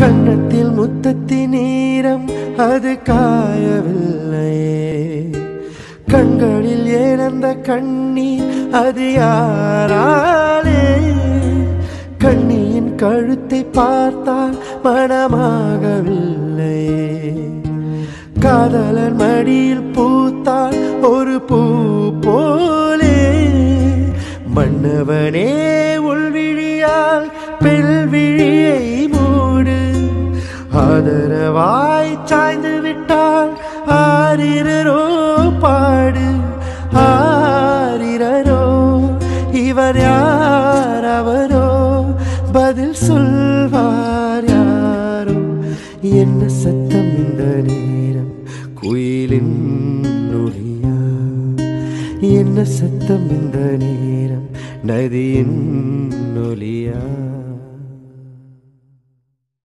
கன்னத்தில் முத்தத்தின் நேரம் அது காயவில்லையே கண்களில் ஏனந்த கண்ணீர் அது யாராலே கண்ணியின் கழுத்தை பார்த்தால் மனமாகவில்லையே காதலன் மடியில் பூத்தால் ஒரு பூ போலே மன்னவனே உள்விழியால் பெல்விழியை மூடு ஆதரவாய் சாய்ந்து விட்டால் ஆரிரரோ பாடு ஆரிரரோ இவர் யார் அவரோ பதில் சொல்வார் யாரோ என்ன சத்தம் இந்த நேரம் குயிலின் நொழியா என்ன சத்தம் இந்த நேரம் நதியின் நொலியா